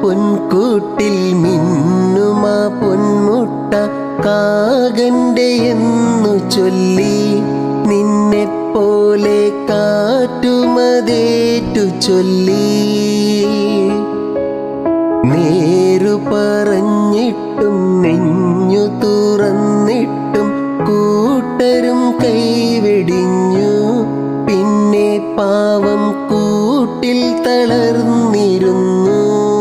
പൊൻകൂട്ടിൽ മിന്നുമാ പൊന്മുട്ട കാകന്റെ എന്നു ചൊല്ലി നിന്നെ പോലെ കാറ്റുമതേറ്റു ചൊല്ലി നേരു പറഞ്ഞിട്ടും നെഞ്ഞു തുറന്നിട്ടും കൂട്ടരും കൈവെടിഞ്ഞു പിന്നെ പാവം കൂട്ടിൽ തളർന്നിരുന്നു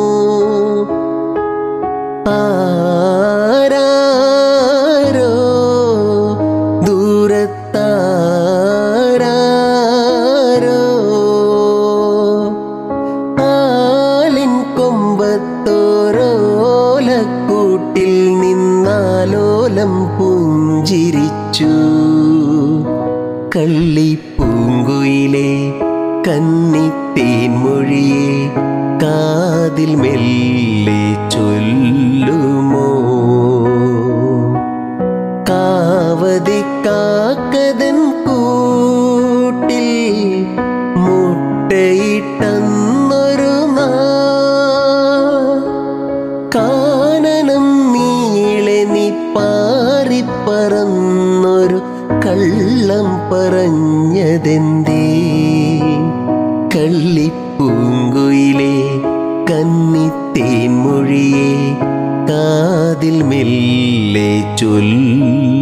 ആരാരോ ദൂരത്താരോ ആലിൻ കൊമ്പത്തോരോലക്കൂട്ടിൽ നിന്നാലോലം പുഞ്ചിരിച്ചു കള്ളിപ്പൂങ്കുയിലെ കന്നിത്തേൻ മൊഴിയെ കാതിൽ മെല്ലെ ചൊല്ലുമോ കാവതി കാക്കതൻ കൂട്ടിൽ മുട്ടയിട്ടന്നൊരു നാ കാനനം നീളെ നീ പാറിപ്പറന്നൊരു കള്ളം പറഞ്ഞതെന്തേ കള്ളിപ്പൂങ്കുയിലെ കന്നിത്തേൻ മൊഴിയെ കാതിൽ മെല്ലെ ചൊല്ലു